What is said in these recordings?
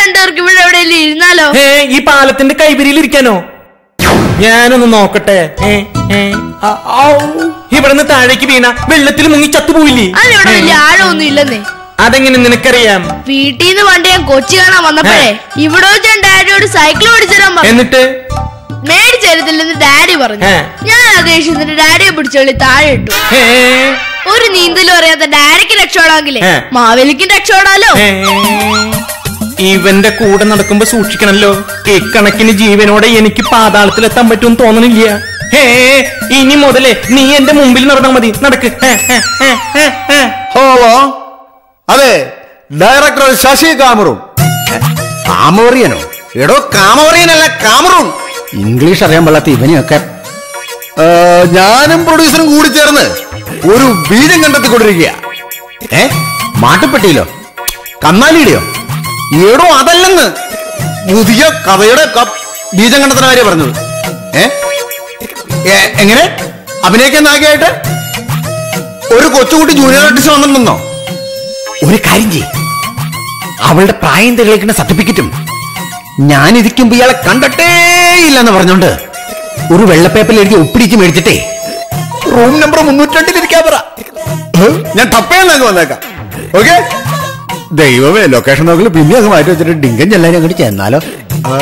രണ്ടുപേർക്ക് ഇവിടെ എവിടെയെങ്കിലും ഇരുന്നാലോ ഏ ഈ പാലത്തിന്റെ കൈപിരിയിൽ ഇരിക്കാനോ ഞാനൊന്ന് നോക്കട്ടെ ഏ, ഏ, ആ, ഔ. ഇവിടുന്ന് താഴേക്ക് വീണ വെള്ളത്തിൽ മുങ്ങി ചത്തുപോയില്ലേ അതിവിടെ വലിയ ആഴമൊന്നും ഇല്ലെന്നേ അതെങ്ങനെ നിനക്കറിയാം വീട്ടിൽ നിന്ന് പണ്ട് ഞാൻ കൊച്ചി കാണാൻ വന്നപ്പോഴേ ഇവിടെ വെച്ച് ഞാൻ ഡാഡിയോട് സൈക്കിൾ ഓടിച്ചേരാൻ പറഞ്ഞു എന്നിട്ട് മേടിച്ചരുത്തില്ലെന്ന് ഡാഡി പറഞ്ഞു ഏ. ഞാൻ അത് ദേഷ്യത്തിന് ഡാഡിയെ പിടിച്ചോളി താഴെ ഇട്ടു ഏ, ഒരു നീന്തലും അറിയാത്ത ഡാഡിക്ക് രക്ഷപ്പെടാമെങ്കിലേ ഏ. മാവേലിക്കും രക്ഷപ്പെടാലോ ഏ. ഇവന്റെ കൂടെ നടക്കുമ്പോ സൂക്ഷിക്കണല്ലോ ഇക്കണക്കിന് ജീവനോടെ എനിക്ക് പാതാളത്തിലെത്താൻ പറ്റുമെന്ന് തോന്നണില്ല ഹേ ഇനി മുതലേ നീ എന്റെ മുമ്പിൽ നടന്നാ മതി നടക്ക് hey, hey, hey, hey, hey. Hello അതെ ഡയറക്ടർ ശശി കാമറൂൺ കാമോറിയനോ എടോ കാമോറിയനല്ല കാമറൂൺ ഇംഗ്ലീഷ് അറിയാൻ പാടാത്ത ഇവനെയൊക്കെ ഏ, ഞാനും പ്രൊഡ്യൂസറും കൂടി ചേർന്ന് ഒരു ബീജം കണ്ടെത്തിക്കൊണ്ടിരിക്കുക ഏ മാട്ടുപ്പെട്ടിയിലോ കന്നാലിയുടെയോ എടോ അതല്ലെന്ന് പുതിയ കഥയുടെ ക- ബീജം കണ്ടെത്തുന്ന കാര്യം പറഞ്ഞത് ഏ ഏ, എങ്ങനെ അഭിനയിക്കാൻ നാഗിയായിട്ട് ഒരു കൊച്ചുകുട്ടി ജൂനിയർ ആർട്ടിസ്റ്റ് വന്നിട്ടുണ്ടെന്നോ ഒരു കാര്യം ചെയ് അവളുടെ പ്രായം തെളിയിക്കുന്ന സർട്ടിഫിക്കറ്റും ഞാൻ ഇരിക്കുമ്പോ ഇയാളെ കണ്ടിട്ടേ ഇല്ലെന്ന് പറഞ്ഞോണ്ട് ഒരു വെള്ളപ്പേപ്പറിൽ എഴുതി ഒപ്പിടിച്ച് മേടിച്ചിട്ടേ റൂം നമ്പർ മുന്നൂറ്റി ഇരിക്കാൻ പറ ഏ? ഞാൻ തപ്പേന്നങ്ങ് വന്നേക്കാം ഓക്കെ ദൈവമേ ലൊക്കേഷൻ നോക്കല് പിന്നെ അങ്ങ് മാറ്റി വെച്ചിട്ട് ഡിങ്കൻ ചെല്ലാൻ അങ്ങോട്ട് ചെന്നാലോ ആ.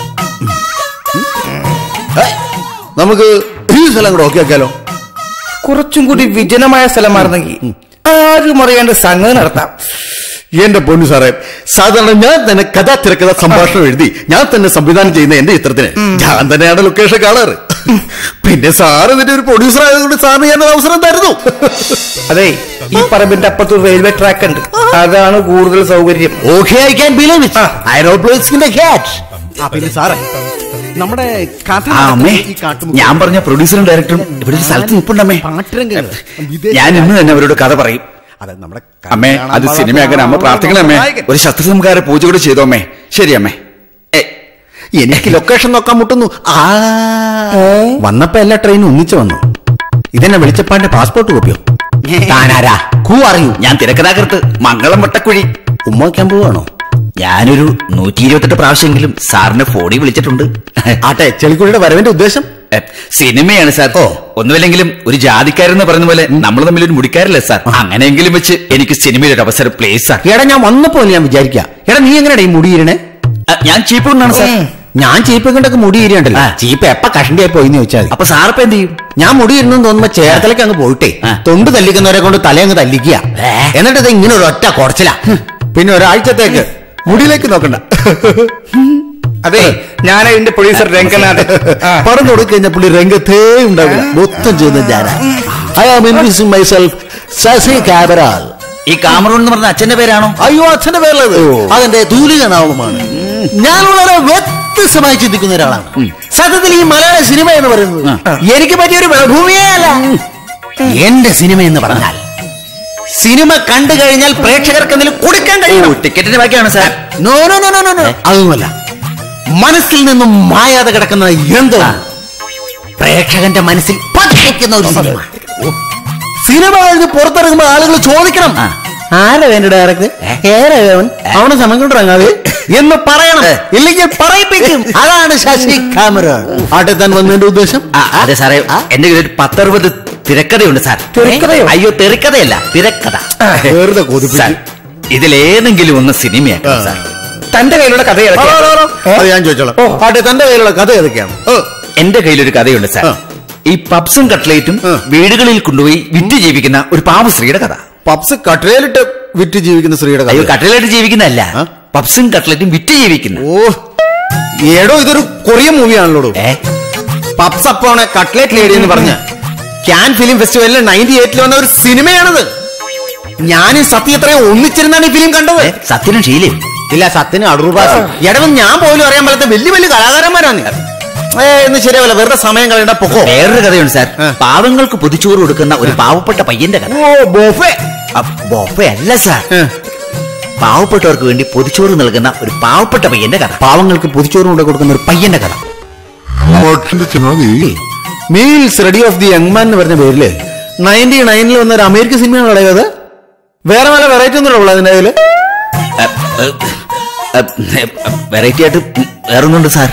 ഏ, നമുക്ക് ഈ സ്ഥലം കൂടെ ഓക്കെ ആക്കിയാലോ കുറച്ചും കൂടി വിജനമായ സ്ഥലമായിരുന്നെങ്കിൽ ആരും അറിയാണ്ട് സംഗതി നടത്താം എന്റെ പൊന്നു സാറേ സാധാരണ ഞാൻ തന്നെ കഥാ തിരക്കഥ സംഭാഷണം എഴുതി ഞാൻ തന്നെ സംവിധാനം ചെയ്യുന്ന എന്റെ ചിത്രത്തിന് ഞാൻ തന്നെയാണ് ലൊക്കേഷൻ കാണാറ് പിന്നെ സാറ് ഇതിന്റെ ഒരു പ്രൊഡ്യൂസർ ആയതുകൊണ്ട് സാറിന് ഞാൻ ഒരു അവസരം തരുന്നു അതെ ഈ പറമ്പിന്റെ അപ്പുറത്ത് ഒരു റെയിൽവേ ട്രാക്ക് ഉണ്ട് അതാണ് കൂടുതൽ സൗകര്യം okay I can believe it ഐറോപ്ലേസിന്റെ ക്യാച്ച് പിന്നെ സാറേ നമ്മുടെ കഥ ആ അമ്മേ ഈ കാട്ടുമുക്ക് ഞാൻ പറഞ്ഞ പ്രൊഡ്യൂസറും ഡയറക്ടറും ഇവിടെ ഒരു സ്ഥലത്ത് നിൽപ്പുണ്ടമ്മേ പാട്ടുരംഗങ്ങൾ, വിദേശ- ഞാൻ ഇന്ന് തന്നെ അവരോട് കഥ പറയും അതെ നമ്മുടെ അമ്മേ കാണാൻ അത് പാടാത്ത സിനിമയാക്കാൻ അമ്മ പ്രാർത്ഥിക്കണേ അമ്മേ നായകൻ. ഒരു ശസ്ത്രസംഹാര പൂജ കൂടെ ചെയ്തോ അമ്മേ ശരി അമ്മേ ഏ, എനിക്ക് ലൊക്കേഷൻ നോക്കാൻ മുട്ടുന്നു ആ വന്നപ്പോ എല്ലാ ട്രെയിനും ഒന്നിച്ചു വന്നു ഇതെന്നെ വെളിച്ചപ്പാന്റെ പാസ്പോർട്ട് കോപ്പിയോ താനാരാ കൂ അറിയൂ ഞാൻ തിരക്കഥാകൃത്ത് മംഗളം വട്ടക്കുഴി ഉമ്മ വയ്ക്കാൻ പോവാണോ ഞാനൊരു നൂറ്റി ഇരുപത്തെട്ട് പ്രാവശ്യമെങ്കിലും സാറിനെ ഫോണിൽ വിളിച്ചിട്ടുണ്ട് ആട്ടെ ചെളിക്കുഴിയുടെ വരവിന്റെ ഉദ്ദേശം ഏ, സിനിമയാണ് സാർ ഓ. ഒന്നുമില്ലെങ്കിലും ഒരു ജാതിക്കാരെന്ന് പറയുന്ന പോലെ നമ്മൾ തമ്മിൽ ഒരു മുടിക്കാരല്ലേ സാർ അങ്ങനെയെങ്കിലും വെച്ച് എനിക്ക് സിനിമയിൽ ഒരു അവസരം പ്ലേസ് സാർ എടാ ഞാൻ വന്നപ്പോ ഞാൻ വിചാരിക്കാം എടാ നീ എങ്ങനെയാ ഈ മുടിയിരുണേ ആ, ഞാൻ ചീപ്പ് കൊണ്ടാണ് സാർ ഞാൻ ചീപ്പ് കൊണ്ടൊക്കെ മുടിയിരുണ്ടല്ലോ ആ. ചീപ്പ് എപ്പ കഷണ്ടിയായി പോയിന്ന് ചോദിച്ചാൽ മതി. അപ്പൊ സാറിപ്പോ എന്ത് ചെയ്യും ഞാൻ മുടിയിരുന്നു തോന്നുമ്പോ ചേർത്തലേക്ക് അങ്ങ് പോയിട്ടേ ആ. തൊണ്ട് തല്ലിക്കുന്നവരെ കൊണ്ട് തലയങ്ങ് തല്ലിക്കുക ഏ? എന്നിട്ട് ഇത് ഇങ്ങനെ ഒരു ഒറ്റ കുറച്ചില്ല പിന്നെ ഒരാഴ്ചത്തേക്ക് മുടിയിലേക്ക് നോക്കണ്ട അതെ ഞാൻ ഇതിന്റെ പ്രൊഡ്യൂസർ രംഗനാഥൻ ആ. പറഞ്ഞു കൊടുക്കഴിഞ്ഞ പുള്ളി രംഗത്തേ ഉണ്ടാവില്ല മൊത്തം ചെയ്യുന്ന ഞാനാ I am interesting myself Sasi കാബറാൽ ഈ കാമറൂൺ എന്ന് പറഞ്ഞ അച്ഛന്റെ പേരാണോ അയ്യോ അച്ഛന്റെ പേരുള്ളത് അതെന്റെ തൂലിക നാമമാണ് ഞാൻ വളരെ വ്യത്യസ്തമായി ചിന്തിക്കുന്ന ഒരാളാണ് സത്യത്തിൽ ഈ മലയാള സിനിമ എന്ന് പറയുന്നത് എനിക്ക് പറ്റിയ ഒരു ഭൂമിയേ അല്ല എന്റെ സിനിമ എന്ന് പറഞ്ഞാൽ സിനിമ കണ്ടു കഴിഞ്ഞാൽ പ്രേക്ഷകർക്ക് എന്തെങ്കിലും കൊടുക്കാൻ കഴിയണം ടിക്കറ്റിന് ബാക്കിയാണ് sir no no no no no അതൊന്നുമല്ല മനസ്സിൽ നിന്നും മായാതെ കിടക്കുന്ന എന്തോ പ്രേക്ഷകന്റെ മനസ്സിൽ പതിക്കുന്ന ഒരു സിനിമ സിനിമ കഴിഞ്ഞ് പുറത്തിറങ്ങുമ്പോൾ ആളുകൾ ചോദിക്കണം ആ. ആരാ വേണ്ട ഡയറക്ടർ ഏരവൻ അവനെ സമയം കൊണ്ടിറങ്ങാതെ എന്ന് പറയണം ഇല്ലെങ്കിൽ പറയിപ്പിക്കും അതാണ് ശശി കാമറ ആട്ടെ താൻ വന്നതിന്റെ ഉദ്ദേശം ആ, അതെ സാറേ എന്റെ കയ്യിൽ ഒരു പത്തറുപത് തിരക്കഥയുണ്ട് സാർ തിരക്കഥയോ? അയ്യോ തിരക്കഥയല്ല തിരക്കഥ വെറുതെ കൊതിപ്പിച്ച്. സാർ ഇതിലേതെങ്കിലും ഒന്ന് സിനിമയാക്കാം സാർ തന്റെ കയ്യിലുള്ള കഥ ആ, ഏതൊക്കെയാ? ആ, ആ, അത് ഞാൻ ചോദിച്ചോളാം ആട്ടെ തന്റെ കയ്യിലുള്ള കഥ ഏതൊക്കെയാണ് ഓ, എന്റെ കയ്യിലൊരു കഥയുണ്ട് സാർ ആ. ഈ പപ്സും കട്ട്ലേറ്റും ആ. വീടുകളിൽ കൊണ്ടുപോയി വിറ്റ് ജീവിക്കുന്ന ഒരു പാവസ്ത്രീയുടെ കഥ പപ്സ് കട്ടയിലിട്ട് വിറ്റ് ജീവിക്കുന്ന സ്ത്രീയുടെ അയ്യോ കഥ കട്ട്ലേറ്റ് ജീവിക്കുന്നതല്ല ആ? പപ്സും കട്ട്ലേറ്റും വിറ്റ് ജീവിക്കുന്ന ഓ ഏടോ ഇതൊരു കൊറിയൻ മൂവിയാണല്ലോ ഏ പപ്സ് അപ്പോണെ കട്ട്ലേറ്റ് ലേഡി എന്ന് പറഞ്ഞ ക്യാൻ ഫിലിം ഫെസ്റ്റിവലിൽ നയൻറ്റി എയ്റ്റിൽ വന്ന ഒരു സിനിമയാണത് ഞാനും സത്യം എത്രയോ ഒന്നിച്ചിരുന്നാണ് ഈ ഫിലിം കണ്ടത് ഏ, സത്യനും ശീലയും ഇല്ല സത്യന് അടൂർഭാസം എടവും ഞാൻ പോലും അറിയാൻ പാടാത്ത വലിയ വലിയ കലാകാരന്മാരാണ് ഏ എന്ന് ശരിയാവില്ല വെറുതെ സമയം കളയണ്ട പൊക്കോ വേറൊരു കഥയുണ്ട് സാർ ആ. പാവങ്ങൾക്ക് പൊതിച്ചോറ് കൊടുക്കുന്ന ഒരു പാവപ്പെട്ട പയ്യന്റെ കഥ ഓ ബോഫേ ബൊഫെ അല്ല സാർ ഏ, പാവപ്പെട്ടവർക്ക് വേണ്ടി പൊതിച്ചോറ് നൽകുന്ന ഒരു പാവപ്പെട്ട പയ്യന്റെ കഥ പാവങ്ങൾക്ക് പൊതിച്ചോറ് കൊണ്ട് കൊടുക്കുന്ന ഒരു പയ്യന്റെ കഥ meals ready of the young man എന്ന് പറഞ്ഞ പേരില് നയൻറ്റി നയനിൽ വന്ന ഒരു അമേരിക്കൻ സിനിമയാണ് കളയത് വേറെ നല്ല വെറൈറ്റി ഒന്നും ഉള്ളൂ അതിന്റെ അതില് ഏ, ഏ, വെറൈറ്റി ആയിട്ട് വേറൊന്നുണ്ട് സാർ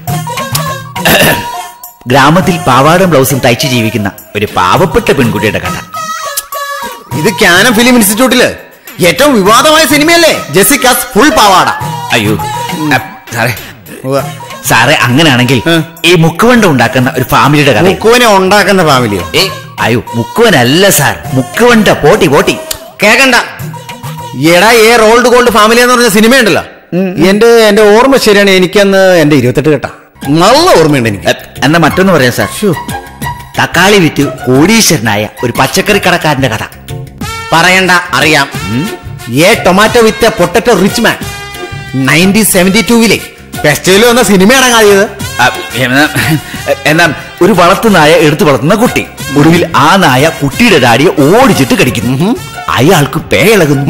ഗ്രാമത്തിൽ പാവാടം ബ്ലൗസും തയ്ച്ച് ജീവിക്കുന്ന ഒരു പാവപ്പെട്ട പെൺകുട്ടിയുടെ കഥ ഇത് ക്യാനം ഫിലിം ഇൻസ്റ്റിറ്റ്യൂട്ടില് ഏറ്റവും വിവാദമായ സിനിമയല്ലേ ജെസിക്കാസ് ഫുൾ പാവാട അയ്യോ അ, സാറേ സാറേ അങ്ങനെയാണെങ്കിൽ ഏ? ഈ മുക്കുവണ്ട ഉണ്ടാക്കുന്ന ഒരു ഫാമിലിയുടെ കഥ മുക്കുവനെ ഉണ്ടാക്കുന്ന ഫാമിലിയോ ഏ അയ്യോ മുക്കുവനല്ല സാർ മുക്കുവണ്ട പോട്ടി പോട്ടി കേക്കണ്ട എടാ ഏ റോൾഡ് ഗോൾഡ് ഫാമിലി എന്ന് പറഞ്ഞ സിനിമയുണ്ടല്ലോ എന്റെ എന്റെ ഓർമ്മ ശരിയാണ് എനിക്കന്ന് എന്റെ ഇരുപത്തെട്ട് കേട്ടാ നല്ല ഓർമ്മയുണ്ട് എനിക്ക് എ, എന്നാ മറ്റൊന്ന് പറയാം സാർ തക്കാളി വിറ്റ് കോടീശ്വരനായ ഒരു പച്ചക്കറി കടക്കാരന്റെ കഥ പറയണ്ട അറിയാം a tomato with potato rich man nineteen seventy ടൂവിലെ ഫെസ്റ്റിവൽ വന്ന സിനിമയാണ് കാണിയത് ആ, എന്നാ എന്നാ ഒരു വളർത്തു നായ എടുത്തു വളർത്തുന്ന കുട്ടി ഒടുവിൽ ആ നായ കുട്ടിയുടെ ഡാഡിയെ ഓടിച്ചിട്ട് കടിക്കുന്നു അയാൾക്ക് പേയിളകുന്നു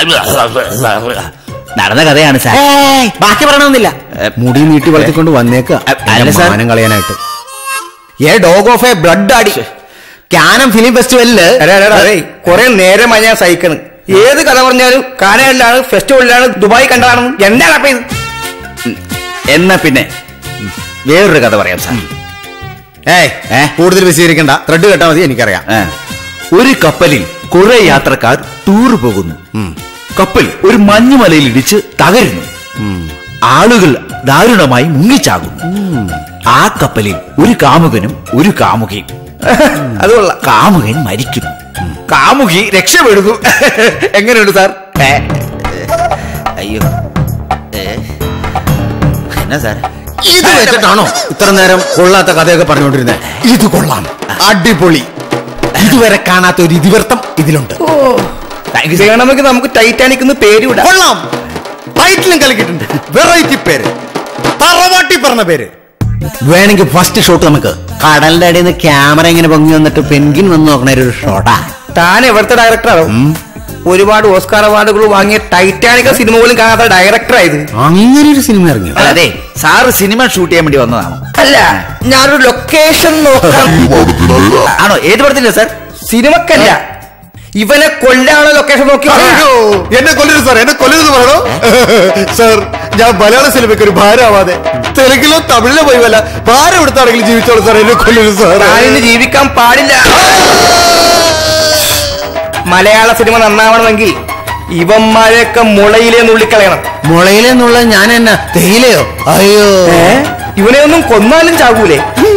നടന്ന കഥയാണ് സാർ ബാക്കി പറയണമെന്നില്ല മുടി നീട്ടി വളർത്തിക്കൊണ്ട് വന്നേക്ക അ- അല്ല സാർ. മാനം കളയാനായിട്ട് ഏ ഡോഗ് ഓഫ് എ ബ്ലഡ് അടി ക്യാനം ഫിലിം ഫെസ്റ്റിവലില് കൊറേ നേരമായി ഞാൻ സഹിക്കണ് ഏത് കഥ പറഞ്ഞാലും കാനയിലാണ് ഫെസ്റ്റിവലിലാണ് ദുബായ് കണ്ടതാണെന്ന് എന്താണ് അപ്പൊ ഇത് എന്നാ പിന്നെ വേറൊരു കഥ പറയാം സാർ ഏയ് ഏ? കൂടുതൽ വിശദീകരിക്കണ്ട ത്രെഡ് കേട്ടാ മതി എനിക്കറിയാം ആ. ഒരു കപ്പലിൽ കുറെ യാത്രക്കാർ ടൂർ പോകുന്നു കപ്പൽ ഒരു മഞ്ഞുമലയിൽ ഇടിച്ച് തകരുന്നു ആളുകൾ ദാരുണമായി മുങ്ങിച്ചാകുന്നു ആ കപ്പലിൽ ഒരു കാമുകനും ഒരു കാമുകയും അത് കൊള്ളാം കാമുകൻ മരിക്കുന്നു കാമുകി രക്ഷപ്പെടുന്നു എങ്ങനെയുണ്ട് സാർ ഏ? അയ്യോ ഏ? എന്നാ സാർ ഇത് വെച്ചിട്ടാണോ ഇത്ര നേരം കൊള്ളാത്ത കഥയൊക്കെ പറഞ്ഞുകൊണ്ടിരുന്നത് ഇത് കൊള്ളാം അടിപൊളി ഇതുവരെ കാണാത്ത ഒരു ഇതിവൃത്തം ഇതിലുണ്ട് താങ്ക് യു സാർ വേണമെങ്കിൽ നമുക്ക് ടൈറ്റാനിക് എന്ന് പേര് വിടാം കൊള്ളാം ടൈറ്റിലും കലക്കിയിട്ടുണ്ട് വെറൈറ്റി പേര് തറവാട്ടി പറഞ്ഞ പേര് വേണമെങ്കിൽ ഫസ്റ്റ് ഷോട്ട് നമുക്ക് കടലിന്റെ അടിയിൽ നിന്ന് ക്യാമറ ഇങ്ങനെ പൊങ്ങി വന്നിട്ട് പെൻഗിൻ വന്ന് നോക്കണ ഒരു ഷോട്ടാ താൻ എവിടുത്തെ ഡയറക്ടറാവും ഒരുപാട് ഓസ്കാർ അവാർഡുകൾ വാങ്ങിയ ടൈറ്റാനിക് സിനിമ പോലും കാണാത്ത ഡയറക്ടറായത് അങ്ങനെ ഒരു സിനിമ ഇറങ്ങി അതെ സാറ് സിനിമ ഷൂട്ട് ചെയ്യാൻ വേണ്ടി വന്നതാണോ അല്ല ഞാനൊരു ലൊക്കേഷൻ നോക്കാം ആണോ ഏത് പടത്തില്ല സാർ സിനിമക്കല്ല ഇവനെ കൊല്ലാനുള്ള ലൊക്കേഷൻ നോക്കി അയ്യോ, എന്നെ കൊല്ലരുത് സാർ എന്നെ കൊല്ലരുത് പറയണോ സാർ ഞാൻ മലയാള സിനിമയ്ക്ക് ഒരു ഭാരമാവാതെ തെലുങ്കിലോ തമിഴിലോ പോയി വല്ല ഭാരം എടുത്താണെങ്കിലും ജീവിച്ചോളൂ സാർ എന്നെ കൊല്ലരുത് സാർ താനിന് ജീവിക്കാൻ പാടില്ല മലയാള സിനിമ നന്നാവണമെങ്കിൽ ഇവന്മാരെയൊക്കെ മുളയിലേ നുള്ളിക്കളയണം മുളയിലെന്നുള്ള ഞാൻ എന്നാ തേയിലയോ അയ്യോ ഇവനെ ഒന്നും കൊന്നാലും ചാകൂലേ